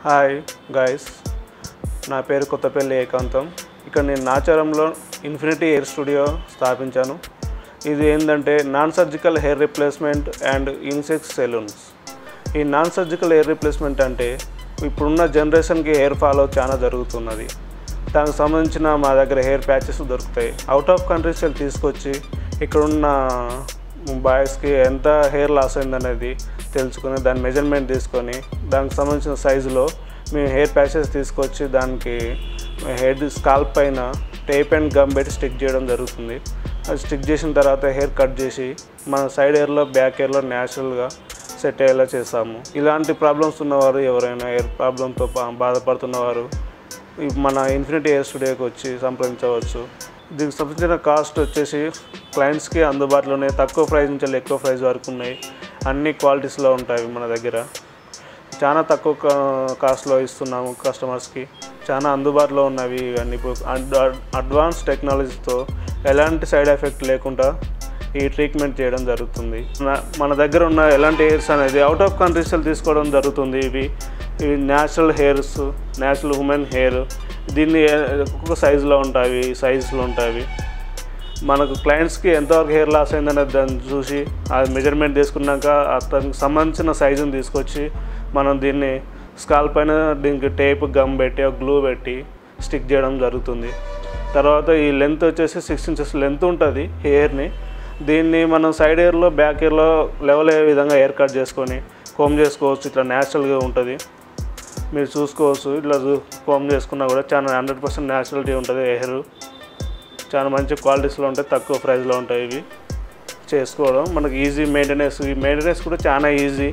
hi guys నా పేరు కొత్తపల్లి ఏకాంతం ఇక్కడ నేను నాచారంలో ఇన్ఫినిటీ హెయిర్ స్టూడియో స్థాపించాను ఇది ఏంటంటే non surgical hair replacement and unisex salons ఈ నాన్ సర్జికల్ హెయిర్ రిప్లేస్మెంట్ అంటే ఇప్పుడున్న జనరేషన్కి హెయిర్ ఫాలో చాలా జరుగుతున్నది దానికి సంబంధించిన మా దగ్గర హెయిర్ ప్యాచెస్ దొరుకుతాయి అవుట్ ఆఫ్ కంట్రీస్ వెళ్ళి తీసుకొచ్చి ఇక్కడున్న బాయ్స్కి ఎంత హెయిర్ లాస్ అయిందనేది తెలుసుకొని దాని మెజర్మెంట్ తీసుకొని దానికి సంబంధించిన సైజులో మేము హెయిర్ ప్యాచెస్ తీసుకొచ్చి దానికి హెయిర్ స్కాల్ప్ పైన టేప్ అండ్ గమ్ పెట్టి స్టిక్ చేయడం జరుగుతుంది అది స్టిక్ చేసిన తర్వాత హెయిర్ కట్ చేసి మన సైడ్ హెయిర్లో బ్యాక్ హెయిర్లో న్యాచురల్గా సెట్ అయ్యేలా చేస్తాము ఇలాంటి ప్రాబ్లమ్స్ ఉన్నవారు ఎవరైనా హెయిర్ ప్రాబ్లంతో బాధపడుతున్నవారు ఈ మన ఇన్ఫినిటీ హెయిర్ స్టూడియోకి వచ్చి సంప్రదించవచ్చు దీనికి సంబంధించిన కాస్ట్ వచ్చేసి క్లయింట్స్కి అందుబాటులోనే తక్కువ ప్రైస్ నుంచి వెళ్ళి ఎక్కువ ప్రైస్ వరకు ఉన్నాయి అన్ని క్వాలిటీస్లో ఉంటాయి మన దగ్గర చాలా తక్కువ కా- కాస్ట్లో ఇస్తున్నాము కస్టమర్స్కి చాలా అందుబాటులో ఉన్నవి ఇవన్నీ ఇప్పుడు అడ్- అడ్వాన్స్ టెక్నాలజీతో ఎలాంటి సైడ్ ఎఫెక్ట్ లేకుండా ఈ ట్రీట్మెంట్ చేయడం జరుగుతుంది మన- మన దగ్గర ఉన్న ఎలాంటి హెయిర్స్ అనేది అవుట్ ఆఫ్ కంట్రీస్ తీసుకోవడం జరుగుతుంది ఇవి ఇవి natural hairs natural women hair దీన్ని ఒక్కొక్క సైజులో ఉంటాయి సైజులో ఉంటాయి మనకు క్లయింట్స్కి ఎంతవరకు హెయిర్ లాస్ అయిందనేది దాన్ని చూసి అది మెజర్మెంట్ తీసుకున్నాక అతనికి సంబంధించిన సైజుని తీసుకొచ్చి మనం దీన్ని స్కాల్ పైన దీనికి టేప్ గమ్ పెట్టి ఒక గ్లూ పెట్టి స్టిక్ చేయడం జరుగుతుంది తర్వాత ఈ లెంత్ వచ్చేసి సిక్స్ ఇంచెస్ లెంత్ ఉంటుంది హెయిర్ని దీన్ని మనం సైడ్ హెయిర్లో బ్యాక్ హెయిర్లో లెవెల్ అయ్యే విధంగా హెయిర్ కట్ చేసుకొని కోమ్ చేసుకోవచ్చు ఇట్లా న్యాచురల్గా ఉంటుంది మీరు చూసుకోవచ్చు ఇట్లా కోమ్ చేసుకున్నా కూడా చాలా హండ్రెడ్ పర్సెంట్ న్యాచురలిటీ ఉంటుంది హెయిర్ చాలా మంచి క్వాలిటీస్లో ఉంటాయి తక్కువ ప్రైస్లో ఉంటాయి ఇవి చేసుకోవడం మనకి ఈజీ మెయింటెనెన్స్ ఈ మెయింటెనెన్స్ కూడా చాలా ఈజీ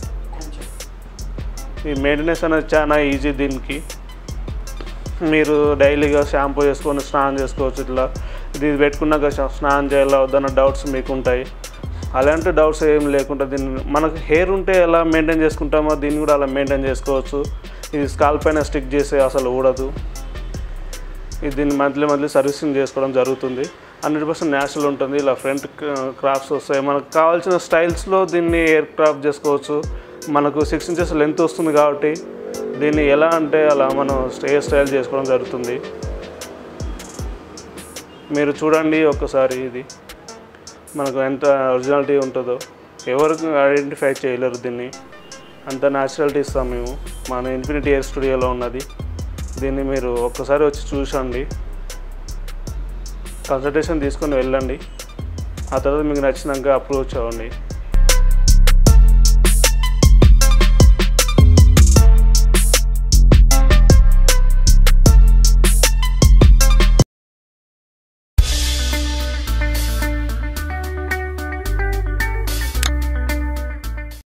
ఈ మెయింటెనెన్స్ అనేది చాలా ఈజీ దీనికి మీరు డైలీగా షాంపూ చేసుకొని స్నానం చేసుకోవచ్చు ఇట్లా ఇది పెట్టుకున్నాక శ- స్నానం చేయాలా వద్దన్న డౌట్స్ మీకు ఉంటాయి అలాంటి డౌట్స్ ఏం లేకుండా దీన్ని మనకు హెయిర్ ఉంటే ఎలా మెయింటైన్ చేసుకుంటామో దీన్ని కూడా అలా మెయింటైన్ చేసుకోవచ్చు ఇది స్కాల్ పైన స్టిక్ చేసే అసలు ఊడదు ఇది దీన్ని మంత్లీ మంత్లీ సర్వీసింగ్ చేసుకోవడం జరుగుతుంది హండ్రెడ్ పర్సెంట్ న్యాచురల్ ఉంటుంది ఇలా ఫ్రంట్ క్రాఫ్ట్స్ వస్తాయి మనకు కావాల్సిన స్టైల్స్లో దీన్ని ఎయిర్ క్రాఫ్ట్ చేసుకోవచ్చు మనకు సిక్స్ ఇంచెస్ లెంత్ వస్తుంది కాబట్టి దీన్ని ఎలా అంటే అలా మనం హెయిర్ స్టైల్ చేసుకోవడం జరుగుతుంది మీరు చూడండి ఒక్కసారి ఇది మనకు ఎంత ఒరిజినాలిటీ ఉంటుందో ఎవరు ఐడెంటిఫై చేయలేరు దీన్ని అంత న్యాచురాలిటీ ఇస్తాం మేము మన ఇన్ఫినిటీ హెయిర్ స్టూడియోలో ఉన్నది దీన్ని మీరు ఒక్కసారి వచ్చి చూసండి కన్సల్టేషన్ తీసుకొని వెళ్ళండి ఆ తర్వాత మీకు నచ్చినాక అప్రోచ్ అవ్వండి